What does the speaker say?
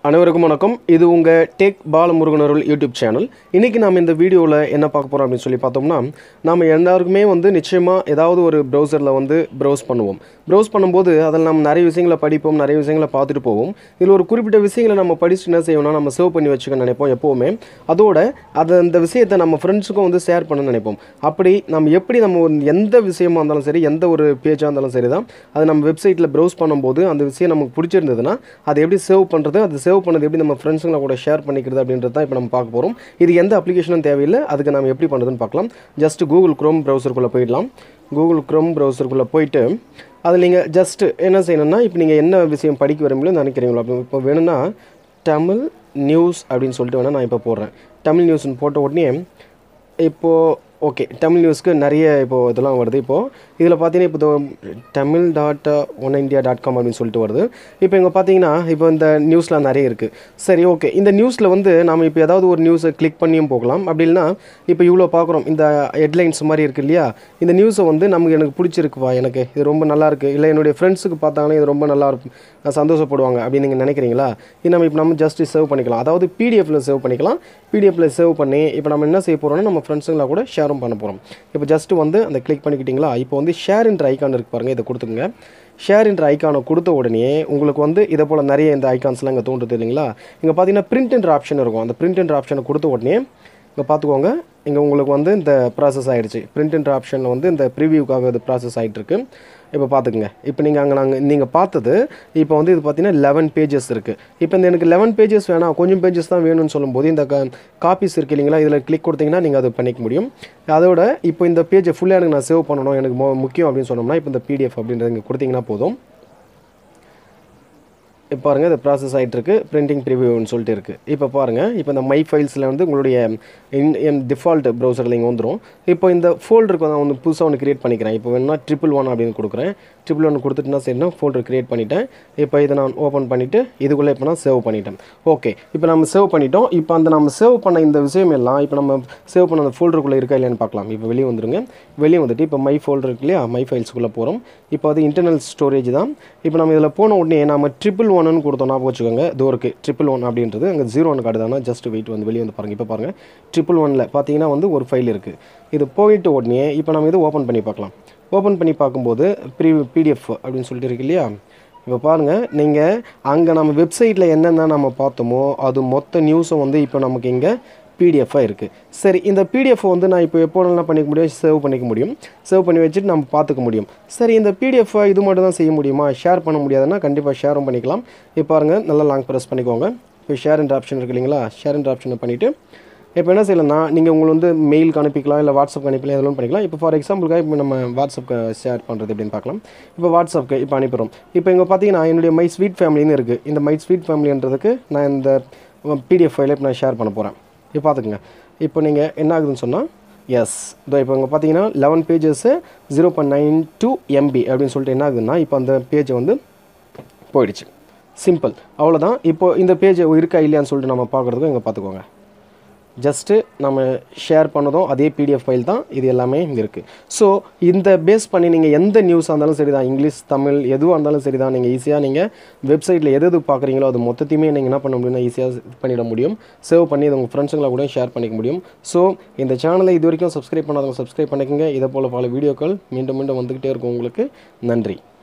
அனைவருக்கும் வணக்கம் இது உங்கள் டேக் பாலமுருகன் அருள் யூடியூப் சேனல் இன்றைக்கி நாம் இந்த வீடியோவில் என்ன பார்க்க போகிறோம் அப்படின்னு சொல்லி பார்த்தோம்னா நாம் எல்லாருக்குமே வந்து நிச்சயமாக ஏதாவது ஒரு ப்ரௌசரில் வந்து ப்ரௌஸ் பண்ணுவோம் ப்ரௌஸ் பண்ணும்போது அதில் நம்ம நிறைய விஷயங்களை படிப்போம் நிறைய விஷயங்களை பார்த்துட்டு போவோம் இதில் ஒரு குறிப்பிட்ட விஷயங்களை நம்ம படிச்சுட்டு என்ன செய்வோம்னா நம்ம சேவ் பண்ணி வச்சுக்க நினைப்போம் எப்போவுமே அதோட அதை அந்த விஷயத்தை நம்ம ஃப்ரெண்ட்ஸுக்கும் வந்து ஷேர் பண்ண நினைப்போம் அப்படி நம்ம எப்படி நம்ம ஒரு எந்த விஷயமா இருந்தாலும் சரி எந்த ஒரு பேஜாக இருந்தாலும் சரி தான் அது நம்ம வெப்சைட்டில் ப்ரௌஸ் பண்ணும்போது அந்த விஷயம் நமக்கு பிடிச்சிருந்ததுன்னா அதை எப்படி சேவ் பண்ணுறது அது சேவ் பண்ணது எப்படி நம்ம ஃப்ரெண்ட்ஸுங்களை கூட ஷேர் பண்ணிக்கிறது அப்படின்றது தான் இப்போ நம்ம பார்க்க போகிறோம் இது எந்த அப்ளிகேஷனும் தேவையில்லை அதுக்கு நம்ம எப்படி பண்ணுறதுன்னு பார்க்கலாம் ஜஸ்ட் கூகுள் க்ரோம் ப்ரௌசருக்குள்ளே போயிடலாம் கூகுள் க்ரோம் ப்ரௌசருக்குள்ளே போயிட்டு அதில் நீங்கள் ஜஸ்ட் என்ன செய்யணும்னா இப்போ நீங்கள் என்ன விஷயம் படிக்க விரும்பலோ நினைக்கிறீங்களோ அப்போ இப்போ வேணும்னா தமிழ் நியூஸ் அப்படின்னு சொல்லிட்டு வேணால் நான் இப்போ போடுறேன் தமிழ் நியூஸ்னு போட்ட உடனே இப்போது ஓகே தமிழ் நியூஸ்க்கு நிறைய இப்போது இதெல்லாம் வருது இப்போது இதில் பார்த்தீங்கன்னா இப்போ இதோ Tamil dot one India dot com அப்படின்னு சொல்லிட்டு வருது இப்போ இங்கே பார்த்தீங்கன்னா இப்போ இந்த நியூஸ்லாம் நிறைய இருக்குது சரி ஓகே இந்த நியூஸில் வந்து நம்ம இப்போ ஏதாவது ஒரு நியூஸை கிளிக் பண்ணியும் போகலாம் அப்படி இல்லைனா இப்போ இவ்வளோ பார்க்குறோம் இந்த ஹெட்லைன்ஸ் மாதிரி இருக்குது இல்லையா இந்த நியூஸை வந்து நமக்கு எனக்கு பிடிச்சிருக்குவா எனக்கு இது ரொம்ப நல்லா இருக்குது இல்லை என்னுடைய ஃப்ரெண்ட்ஸுக்கு பார்த்தாங்கன்னா இது ரொம்ப நல்லா இருக்கும் சந்தோஷப்படுவாங்க அப்படின்னு நீங்கள் நினைக்கிறீங்களா இது நம்ம இப்போ நம்ம ஜஸ்ட் சேவ் பண்ணிக்கலாம் அதாவது பிடிஎஃப்ல சேவ் பண்ணிக்கலாம் பிடிஎஃப்ல சேவ் பண்ணி இப்போ நம்ம என்ன செய்ய போகிறோம்னா நம்ம ஃப்ரெண்ட்ஸுங்களா கூட ஷேரும் பண்ண போகிறோம் இப்போ ஜஸ்ட் வந்து அந்த கிளிக் பண்ணிக்கிட்டிங்களா இப்போ வந்து ஷேர் என்ற ஐக்கான் இருக்கு பாருங்கள் இதை கொடுத்துங்க ஷேர் என்ற ஐக்கானை கொடுத்த உடனே உங்களுக்கு வந்து இதை போல் நிறைய இந்த ஐக்கான்ஸ்லாம் இங்கே தோன்றுது இல்லைங்களா இங்கே பார்த்தீங்கன்னா பிரிண்ட் என்ற ஆப்ஷன் இருக்கும் அந்த பிரிண்ட் என்ற ஆப்ஷனை கொடுத்த உடனே இங்கே பார்த்துக்கோங்க இங்கே உங்களுக்கு வந்து இந்த ப்ராசஸ் ஆகிடுச்சு பிரிண்ட் என்ற ஆப்ஷனில் வந்து இந்த ப்ரிவியூக்காக இது ப்ராசஸ் ஆகிட்டுருக்கு இப்போ பார்த்துக்குங்க இப்போ நீங்கள் அங்கே நாங்கள் நீங்கள் பார்த்தது இப்போ வந்து இது பார்த்தீங்கன்னா லெவன் பேஜஸ் இருக்குது இப்போ இந்த எனக்கு லெவன் பேஜஸ் வேணாம் கொஞ்சம் பேஜஸ் தான் வேணும்னு சொல்லும்போது இந்த காப்பீஸ் இருக்குது இல்லைங்களா இதில் கிளிக் கொடுத்தீங்கன்னா நீங்கள் அது பண்ணிக்க முடியும் அதோட இப்போ இந்த பேஜை ஃபுல்லாக எனக்கு நான் சேவ் பண்ணணும் எனக்கு மொ முக்கியம் அப்படின்னு சொன்னோம்னா இப்போ இந்த பிடிஎஃப் அப்படின்றது இங்கே கொடுத்தீங்கன்னா போதும் இப்போ பாருங்கள் இது ப்ராசஸ் ஆகிட்டு இருக்கு பிரிண்டிங் ப்ரிவியூன்னு சொல்லிட்டு இருக்குது இப்போ பாருங்கள் இப்போ இந்த மை ஃபைல்ஸில் வந்து உங்களுடைய இன் டிஃபால்ட் ப்ரௌசரில் இங்கே வந்துடும் இப்போ இந்த ஃபோல்டருக்கு நான் வந்து புதுசாக ஒன்று கிரியேட் பண்ணிக்கிறேன் இப்போ வேணும்னா ட்ரிபிள் ஒன் அப்படின்னு கொடுக்குறேன் ட்ரிபிள் ஒன் கொடுத்துட்டுனா சரினா ஃபோல்டர் கிரியேட் பண்ணிட்டேன் இப்போ இதை நான் ஓப்பன் பண்ணிவிட்டு இதுக்குள்ளே இப்போ நான் சேவ் பண்ணிட்டேன் ஓகே இப்போ நம்ம சேவ் பண்ணிட்டோம் இப்போ அந்த நம்ம சேவ் பண்ண இந்த விஷயம் எல்லாம் இப்போ நம்ம சேவ் பண்ண அந்த ஃபோல்டருக்குள்ளே இருக்கா இல்லையான்னு பார்க்கலாம் இப்போ வெளியே வந்துருங்க வெளியே வந்துட்டு இப்போ மை ஃபோல்டர் இருக்கு இல்லையா மை ஃபைல்ஸுக்குள்ளே போகிறோம் இப்போ அது இன்டர்னல் ஸ்டோரேஜ் தான் இப்போ நம்ம இதில் போன உடனே நம்ம ட்ரிபிள் ஒன்னு கொடுத்தோம் ஞாபகம் வச்சுக்கோங்க இதோ இருக்குது ட்ரிபிள் ஒன் அப்படின்றது அங்கே ஜீரோ ஒன்று காட்டுதானா ஜஸ்ட் வெயிட் வந்து வெளியே வந்து பாருங்கள் இப்போ பாருங்கள் ட்ரிபிள் ஒனில் பார்த்தீங்கன்னா வந்து ஒரு ஃபைல் இருக்குது இது போயிட்டு உடனே இப்போ நம்ம இது ஓப்பன் பண்ணி பார்க்கலாம் ஓப்பன் பண்ணி பார்க்கும்போது ப்ரீ பிடிஎஃப் அப்படின்னு சொல்லிட்டு இருக்கு இல்லையா இப்போ பாருங்கள் நீங்கள் அங்கே நம்ம வெப்சைட்டில் என்னென்ன நம்ம பார்த்தோமோ அது மொத்த நியூஸும் வந்து இப்போ நமக்கு இங்கே பிடிஎஃபாக இருக்குது சரி இந்த பிடிஎஃப் வந்து நான் இப்போ எப்போ என்ன பண்ணிக்க முடியும் சேவ் பண்ணிக்க முடியும் சேவ் பண்ணி வச்சுட்டு நம்ம பார்த்துக்க முடியும் சரி இந்த பிடிஎஃப் இது மட்டும் தான் செய்ய முடியுமா ஷேர் பண்ண முடியாதுன்னா கண்டிப்பாக ஷேரும் பண்ணிக்கலாம் இப்போ பாருங்கள் நல்லா லாங் ப்ரெஸ் பண்ணிக்கோங்க இப்போ ஷேர் என்ற ஆப்ஷன் இருக்கு இல்லைங்களா ஷேர் என்ற ஆப்ஷனை பண்ணிவிட்டு இப்போ என்ன செய்யலாம்னா நீங்கள் உங்களை வந்து மெயிலுக்கு அனுப்பிக்கலாம் இல்லை வாட்ஸ்அப் அனுப்பிக்கலாம் எதுவும் பண்ணிக்கலாம் இப்போ ஃபார் எக்ஸாம்பிளுக்காக இப்போ நம்ம வாட்ஸ்அப்க்கு ஷேர் பண்ணுறது எப்படின்னு பார்க்கலாம் இப்போ வாட்ஸ்அப்க்கு இப்போ அனுப்பிடுறோம் இப்போ இங்கே பார்த்தீங்கன்னா என்னுடைய மை ஸ்வீட் ஃபேமிலின்னு இருக்குது இந்த மை ஸ்வீட் ஃபேமிலின்றதுக்கு நான் இந்த பிடிஎஃப் ஃபைலை இப்போ நான் ஷேர் பண்ண போகிறேன் இப்போ பார்த்துக்குங்க இப்போ நீங்கள் என்ன ஆகுதுன்னு சொன்னால் எஸ் இதோ இப்போ இங்கே பார்த்தீங்கன்னா eleven pages zero point nine two MB அப்படின்னு சொல்லிட்டு என்ன ஆகுதுன்னா இப்போ அந்த பேஜை வந்து போயிடுச்சு சிம்பிள் அவ்வளோதான் இப்போ இந்த பேஜ் இருக்கா இல்லையான்னு சொல்லிட்டு நம்ம பார்க்குறதுக்கும் இங்கே பார்த்துக்கோங்க ஜஸ்ட்டு நம்ம ஷேர் பண்ணதும் அதே பிடிஎஃப் ஃபைல் தான் இது எல்லாமே இங்கே இருக்குது ஸோ இந்த பேஸ் பண்ணி நீங்கள் எந்த நியூஸாக இருந்தாலும் சரி தான் இங்கிலீஷ் தமிழ் எதுவாக இருந்தாலும் சரி தான் நீங்கள் ஈஸியாக நீங்கள் வெப்சைட்டில் எது எது பார்க்குறீங்களோ அது மொத்தத்தையுமே நீங்கள் என்ன பண்ண முடியும்னா ஈஸியாக இது பண்ணிட முடியும் சேவ் பண்ணி இது உங்கள் ஃப்ரெண்ட்ஸுங்களை கூட ஷேர் பண்ணிக்க முடியும் ஸோ இந்த சேனலை இது வரைக்கும் சப்ஸ்கிரைப் பண்ணாதவங்க சப்ஸ்கிரைப் பண்ணிக்கோங்க இதை போல் பல வீடியோக்கள் மீண்டும் மீண்டும் வந்துக்கிட்டே இருக்கும் உங்களுக்கு நன்றி